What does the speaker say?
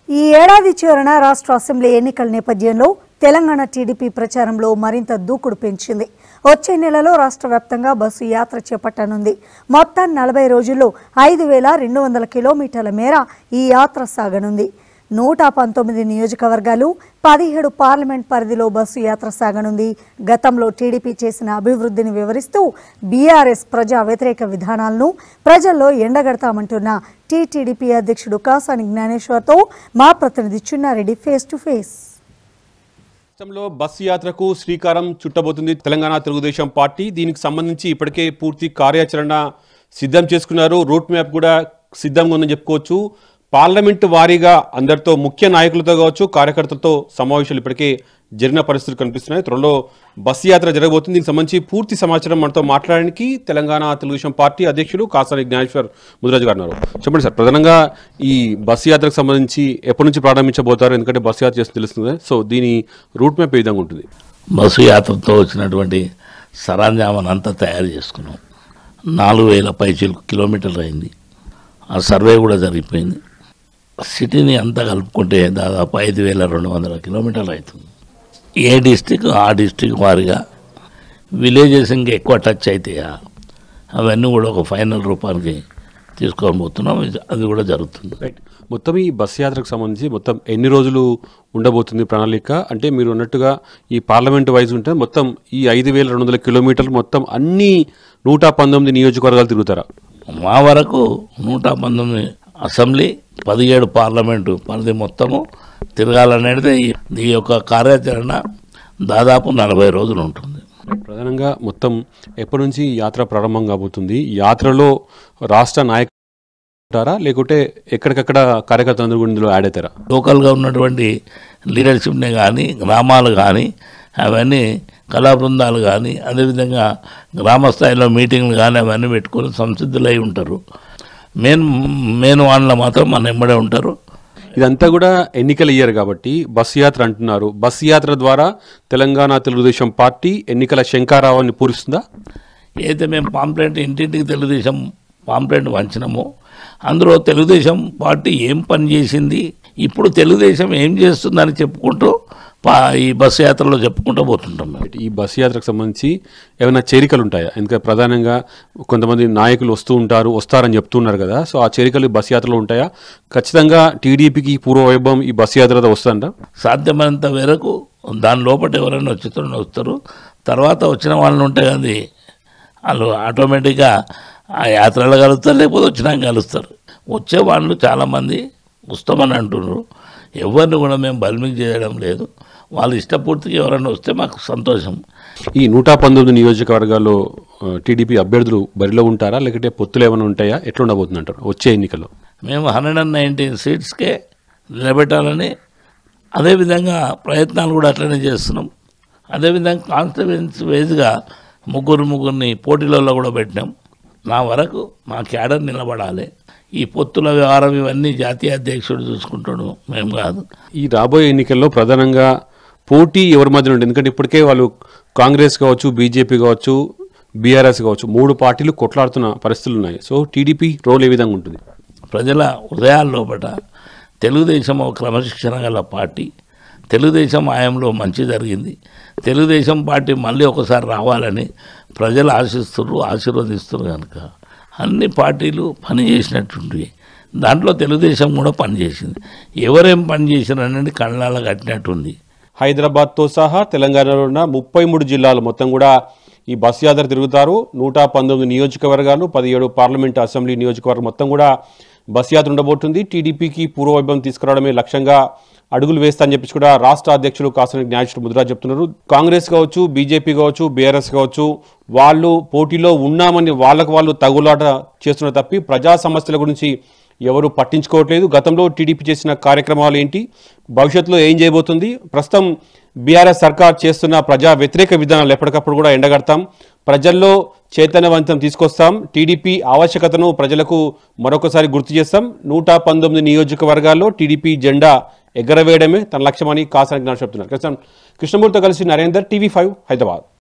ఈ ఏడాది చివరన రాష్ట్ర అసెంబ్లీ ఎన్నికల నేపథ్యంలో తెలంగాణ టీడీపీ ప్రచారంలో మరింత దూకుడు పెంచింది వచ్చే నెలలో రాష్ట్ర వ్యాప్తంగా బస్సు యాత్ర చేపట్టనుంది మొత్తం నలభై రోజుల్లో ఐదు వేల రెండు వందల కిలోమీటర్ల మేర ఈ యాత్ర సాగనుంది నూట పంతొమ్మిది నియోజకవర్గాలు పదిహేడు పార్లమెంట్ పరిధిలో బస్సు యాత్ర సాగనుంది గతంలో టీడీపీ చేసిన అభివృద్ధిని వివరిస్తూ బీఆర్ఎస్ ప్రజా వ్యతిరేక విధానాలను ప్రజల్లో ఎండగడతామంటున్న టీటీడీపీ అధ్యక్షుడు కాసాని జ్ఞానేశ్వర్తో మా ప్రతినిధి చిన్నారెడ్డి ఫేస్ టు ఫేస్ రాష్ట్రంలో బస్సు యాత్రకు శ్రీకారం చుట్టబోతుంది తెలంగాణ తెలుగుదేశం పార్టీ దీనికి సంబంధించి ఇప్పటికే పూర్తి కార్యాచరణ సిద్ధం చేసుకున్నారు రూట్ మ్యాప్ కూడా సిద్ధంగా ఉందని చెప్పుకోవచ్చు పార్లమెంటు వారీగా అందరితో ముఖ్య నాయకులతో కావచ్చు కార్యకర్తలతో సమావేశాలు ఇప్పటికే జరిగిన పరిస్థితులు కనిపిస్తున్నాయి త్వరలో బస్సు యాత్ర జరగబోతుంది దీనికి సంబంధించి పూర్తి సమాచారం మనతో మాట్లాడడానికి తెలంగాణ తెలుగుదేశం పార్టీ అధ్యక్షుడు కాసాని జ్ఞానేశ్వర్ ముదిరాజు గారు ఉన్నారు చెప్పండి సార్ ప్రధానంగా ఈ బస్సు యాత్రకు సంబంధించి ఎప్పటి నుంచి ప్రారంభించబోతారు ఎందుకంటే బస్సు యాత్ర చేసి తెలుస్తుంది సో దీని రూట్ మ్యాప్ ఏ విధంగా ఉంటుంది బస్సు యాత్రతో వచ్చినటువంటి సరంజామాన్ అంతా తయారు చేసుకున్నాం నాలుగు వేల పైచీలకు కిలోమీటర్లు అయింది ఆ సర్వే కూడా జరిగిపోయింది సిటీని అంతా కలుపుకుంటే దాదాపు ఐదు వేల రెండు వందల కిలోమీటర్లు అవుతుంది ఏ డిస్టిక్ ఆ డిస్టిక్ వారిగా విలేజెస్ ఇంకా ఎక్కువ టచ్ అవుతాయా అవన్నీ కూడా ఒక ఫైనల్ రూపానికి తీసుకొని పోతున్నాం ఇది- అది కూడా జరుగుతుంది రైట్ మొత్తం ఈ బస్ యాత్రకు సంబంధించి మొత్తం ఎన్ని రోజులు ఉండబోతుంది ప్రణాళిక అంటే మీరు అన్నట్టుగా ఈ పార్లమెంట్ వైజ్ ఉంటే మొత్తం ఈ ఐదు వేల రెండు వందల కిలోమీటర్లు మొత్తం అన్ని నూట పంతొమ్మిది నియోజకవర్గాలు తిరుగుతారా మా వరకు నూట పంతొమ్మిది అసెంబ్లీ పదిహేడు పార్లమెంటు పరిధి మొత్తము తిరగాలనేది ఈ- ఈ యొక్క కార్యాచరణ దాదాపు నలభై రోజులు ఉంటుంది ప్రధానంగా మొత్తం ఎప్పటి నుంచి ఈ యాత్ర ప్రారంభం కాబోతుంది ఈ యాత్రలో రాష్ట్ర నాయకులు ఉంటారా లేకుంటే ఎక్కడికక్కడ కార్యకర్తలందరూ కూడా ఇందులో యాడ్ అవుతారా లోకల్గా ఉన్నటువంటి లీడర్షిప్ని కానీ గ్రామాలు కానీ అవన్నీ కళా బృందాలు కానీ అదేవిధంగా గ్రామ స్థాయిలో మీటింగ్లు కానీ అవన్నీ పెట్టుకొని సంసిద్ధులై ఉంటారు మెయిన్ మెయిన్ వాళ్ళ మాత్రం మన ఎంబడే ఉంటారు ఇదంతా కూడా ఎన్నికల ఇయర్ కాబట్టి బస్సు యాత్ర అంటున్నారు బస్సు యాత్ర ద్వారా తెలంగాణ తెలుగుదేశం పార్టీ ఎన్నికల శంకారావాన్ని పూరిస్తుందా అయితే మేము పాంప్లెంట్ ఇంటింటికి తెలుగుదేశం పాంప్లెంట్ వంచినామో అందులో తెలుగుదేశం పార్టీ ఏం పని చేసింది ఇప్పుడు తెలుగుదేశం ఏం చేస్తుందని చెప్పుకుంటూ పా- ఈ బస్సు యాత్రలో చెప్పుకుంటూ పోతుంటాం మేము ఈ బస్సు యాత్రకు సంబంధించి ఏమైనా చేరికలు ఉంటాయా ఎందుకంటే ప్రధానంగా కొంతమంది నాయకులు వస్తూ ఉంటారు వస్తారని చెప్తున్నారు కదా సో ఆ చేరికలు ఈ బస్సు యాత్రలో ఉంటాయా ఖచ్చితంగా టీడీపీకి పూర్వ వైభవం ఈ బస్సు యాత్రతో వస్తుందంట సాధ్యమైనంత వరకు దాని లోపల ఎవరైనా వచ్చుతారని వస్తారు తర్వాత వచ్చిన వాళ్ళని ఉంటే కానీ వాళ్ళు ఆటోమేటిక్గా ఆ యాత్రలో కలుస్తారు లేకపోతే వచ్చినాక కలుస్తారు వచ్చే వాళ్ళు చాలామంది వస్తామని అంటున్నారు ఎవరిని కూడా మేము బల్మింగ్ చేయడం లేదు వాళ్ళు ఇష్టపూర్తిగా ఎవరైనా వస్తే మాకు సంతోషం ఈ నూట పంతొమ్మిది నియోజకవర్గాల్లో ఆ, టీడీపీ అభ్యర్థులు బరిలో ఉంటారా లేకుంటే పొత్తులు ఏమైనా ఉంటాయా ఎట్లా ఉండబోతుంది అంటారు వచ్చే ఎన్నికల్లో మేము హండ్రెడ్ అండ్ నైన్టీన్ సీట్స్కే నిలబెట్టాలని అదేవిధంగా ప్రయత్నాలు కూడా అట్లనే చేస్తున్నాం అదేవిధంగా కాన్స్టిట్యువెన్సీ వైజ్గా ముగ్గురు ముగ్గురిని పోటీలలో కూడా పెట్టినాం నా వరకు మా క్యాడర్ నిలబడాలి ఈ పొత్తుల వ్యవహారం ఇవన్నీ జాతీయ అధ్యక్షుడు చూసుకుంటాడు మేము కాదు ఈ రాబోయే ఎన్నికల్లో ప్రధానంగా పోటీ ఎవరి మధ్య ఉంటుంది ఎందుకంటే ఇప్పటికే వాళ్ళు కాంగ్రెస్ కావచ్చు బీజేపీ కావచ్చు బీఆర్ఎస్ కావచ్చు మూడు పార్టీలు కొట్లాడుతున్న పరిస్థితులు ఉన్నాయి సో టీడీపీ రోల్ ఏ విధంగా ఉంటుంది ప్రజల హృదయాల లోపల తెలుగుదేశం ఒక క్రమశిక్షణ గల పార్టీ తెలుగుదేశం ఆయంలో మంచి జరిగింది తెలుగుదేశం పార్టీ మళ్ళీ ఒకసారి రావాలని ప్రజలు ఆశిస్తున్నారు ఆశీర్వదిస్తున్నారు కనుక అన్ని పార్టీలు పని చేసినట్టుండి దాంట్లో తెలుగుదేశం కూడా పనిచేసింది ఎవరేం పని చేసినారనేది కళ్ళాల కట్టినట్టుంది హైదరాబాద్తో సహా తెలంగాణలో ఉన్న ముప్పై మూడు జిల్లాలు మొత్తం కూడా ఈ బస్ యాత్ర తిరుగుతారు నూట పంతొమ్మిది నియోజకవర్గాలు పదిహేడు పార్లమెంటు అసెంబ్లీ నియోజకవర్గం మొత్తం కూడా బస్ యాత్ర ఉండబోతుంది టీడీపీకి పూర్వవైభవం తీసుకురావడమే లక్ష్యంగా అడుగులు వేస్తా అని చెప్పి కూడా రాష్ట్ర అధ్యక్షులు కాసిన న్యాయస్థుడు ముదిరాజ్ చెప్తున్నారు కాంగ్రెస్ కావచ్చు బీజేపీ కావచ్చు బీఆర్ఎస్ కావచ్చు వాళ్ళు పోటీలో ఉన్నామని వాళ్ళకు వాళ్ళు తగులాట చేస్తున్న తప్పి ప్రజా సమస్యల గురించి ఎవరు పట్టించుకోవట్లేదు గతంలో టీడీపీ చేసిన కార్యక్రమాలు ఏంటి భవిష్యత్తులో ఏం చేయబోతుంది ప్రస్తుతం బీఆర్ఎస్ సర్కార్ చేస్తున్న ప్రజా వ్యతిరేక విధానాలు ఎప్పటికప్పుడు కూడా ఎండగడతాం ప్రజల్లో చైతన్యవంతం తీసుకొస్తాం టీడీపీ ఆవశ్యకతను ప్రజలకు మరొకసారి గుర్తు చేస్తాం నూట పంతొమ్మిది నియోజకవర్గాల్లో టీడీపీ జెండా ఎగరవేయడమే తన లక్ష్యమని కాసాని జ్ఞానం చెప్తున్నారు కృష్ణ కృష్ణమూర్తితో కలిసి నరేందర్ టీవీ ఫైవ్ హైదరాబాద్